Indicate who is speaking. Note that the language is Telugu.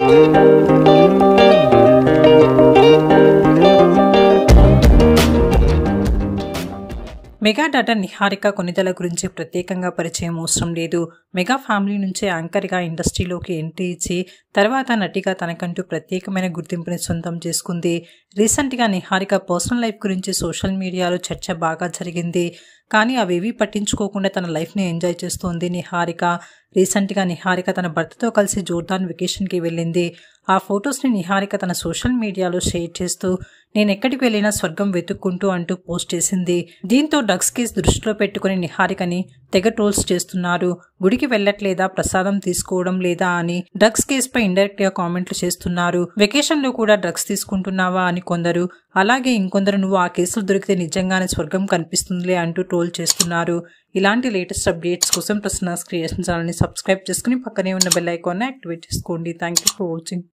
Speaker 1: మెగా డాటర్ నిహారిక కొనిదల గురించి ప్రత్యేకంగా పరిచయం అవసరం లేదు మెగా ఫ్యామిలీ నుంచే యాంకర్గా ఇండస్ట్రీలోకి ఎంట్రీ ఇచ్చి తర్వాత నటిగా తనకంటూ ప్రత్యేకమైన గుర్తింపుని సొంతం చేసుకుంది రీసెంట్గా నిహారిక పర్సనల్ లైఫ్ గురించి సోషల్ మీడియాలో చర్చ బాగా జరిగింది కానీ అవేవీ పట్టించుకోకుండా తన లైఫ్ని ఎంజాయ్ చేస్తోంది నిహారిక రీసెంట్గా నిహారిక తన భర్తతో కలిసి జోర్దాన్ వెకేషన్కి వెళ్ళింది ఆ ఫొటోస్ని నిహారిక తన సోషల్ మీడియాలో షేర్ చేస్తూ నేను ఎక్కడికి వెళ్ళినా స్వర్గం వెతుక్కుంటూ అంటూ పోస్ట్ చేసింది దీంతో డ్రగ్స్ కేసు దృష్టిలో పెట్టుకుని నిహారికని తెగ ట్రోల్స్ చేస్తున్నారు గుడికి వెళ్ళట్లేదా ప్రసాదం తీసుకోవడం లేదా అని డ్రగ్స్ కేసుపై ఇండైరెక్ట్ గా కామెంట్లు చేస్తున్నారు వెకేషన్ లో కూడా డ్రగ్స్ తీసుకుంటున్నావా అని కొందరు అలాగే ఇంకొందరు నువ్వు ఆ కేసులు దొరికితే నిజంగానే స్వర్గం కనిపిస్తుందిలే అంటూ ట్రోల్ చేస్తున్నారు ఇలాంటి లేటెస్ట్ అప్డేట్స్ కోసం ప్రసన్నాస్ క్రియేషన్ ఛానల్ని సబ్స్క్రైబ్ చేసుకుని పక్కనే ఉన్న బెల్ ఐకాన్ని యాక్టివేట్ చేసుకోండి థ్యాంక్ యూ ఫర్ వాచింగ్